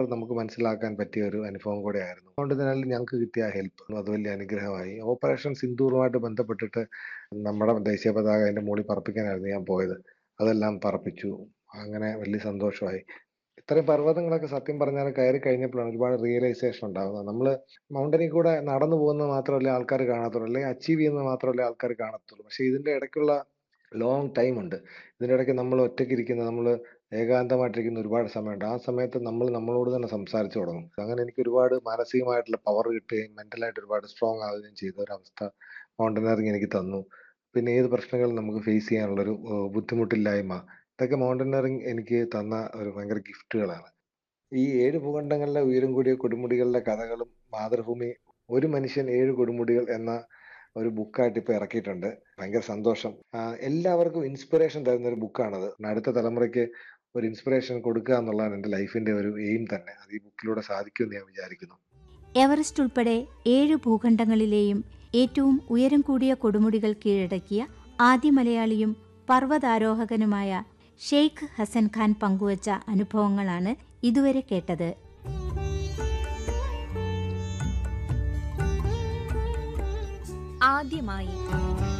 നമുക്ക് മനസ്സിലാക്കാൻ പറ്റിയ ഒരു അനുഭവം കൂടെയായിരുന്നു. അതുകൊണ്ട് തന്നെ ഞങ്ങൾക്ക് കിട്ടിയ ഹെൽപ്പ് അത് വലിയ അനുഗ്രഹമായി. ഓപ്പറേഷൻ സിന്ദൂറുമായിട്ട് ബന്ധപ്പെട്ടിട്ട് നമ്മുടെ ദേശീയ പതാക അതിന്റെ മോളിൽ പറപ്പിക്കാനായിരുന്നു ഞാൻ പോയത്. അതെല്ലാം പറപ്പിച്ചു. അങ്ങനെ വലിയ സന്തോഷമായി. ഇത്രയും പർവ്വതങ്ങളൊക്കെ സത്യം പറഞ്ഞാൽ കയറി കഴിഞ്ഞപ്പോഴാണ് ഒരുപാട് റിയലൈസേഷൻ ഉണ്ടാകുന്നത്. നമ്മള് മൗണ്ടനിൽ കൂടെ നടന്നു പോകുന്നത് മാത്രമല്ലേ ആൾക്കാര് കാണത്തുള്ളൂ. അല്ലെങ്കിൽ അച്ചീവ് ചെയ്യുന്നത് മാത്രമല്ലേ ആൾക്കാര് കാണത്തുള്ളൂ. പക്ഷേ ഇതിന്റെ ഇടയ്ക്കുള്ള ലോങ് ടൈം ഉണ്ട്. ഇതിന്റെ ഇടയ്ക്ക് നമ്മൾ ഒറ്റയ്ക്കിരിക്കുന്ന നമ്മള് ഏകാന്തമായിട്ടിരിക്കുന്ന ഒരുപാട് സമയമുണ്ട്. ആ സമയത്ത് നമ്മൾ നമ്മളോട് തന്നെ സംസാരിച്ചു തുടങ്ങും. അങ്ങനെ എനിക്ക് ഒരുപാട് മാനസികമായിട്ടുള്ള പവർ കിട്ടുകയും മെന്റലായിട്ട് ഒരുപാട് സ്ട്രോങ് ആവുകയും ചെയ്ത ഒരവസ്ഥ മൗണ്ടനറിങ് എനിക്ക് തന്നു. പിന്നെ ഏത് പ്രശ്നങ്ങളും നമുക്ക് ഫേസ് ചെയ്യാനുള്ളൊരു ഏഹ് ബുദ്ധിമുട്ടില്ലായ്മ ഇതൊക്കെ മൗണ്ടനറിങ് എനിക്ക് തന്ന ഒരു ഭയങ്കര ഗിഫ്റ്റുകളാണ്. ഈ 7 ഭൂഖണ്ഡങ്ങളിലെ ഉയരം കൂടിയ കൊടുമുടികളുടെ കഥകളും മാതൃഭൂമി ഒരു മനുഷ്യൻ 7 കൊടുമുടികൾ എന്ന ഒരു ബുക്കായിട്ട് ഇപ്പൊ ഇറക്കിയിട്ടുണ്ട്. ഭയങ്കര സന്തോഷം. ആഹ് എല്ലാവർക്കും ഇൻസ്പിറേഷൻ തരുന്ന ഒരു ബുക്കാണത്. അടുത്ത തലമുറയ്ക്ക് ഒരു ഇൻസ്പിറേഷൻ കൊടുക്കുക എന്നുള്ളതാണ് എന്റെ ലൈഫിന്റെ ഒരു എയിം തന്നെ. അത് ഈ ബുക്കിലൂടെ സാധിക്കുമെന്ന് ഞാൻ വിചാരിക്കുന്നു. എവറസ്റ്റ് ഉൾപ്പെടെ ഏഴ് ഭൂഖണ്ഡങ്ങളിലെയും ഏറ്റവും ഉയരം കൂടിയ കൊടുമുടികൾ കീഴടക്കിയ ആദ്യ മലയാളിയും പർവ്വതാരോഹകനുമായ ഷെയ്ഖ് ഹസൻ ഖാൻ പങ്കുവച്ച അനുഭവങ്ങളാണ് ഇതുവരെ കേട്ടത്. ആദ്യമായി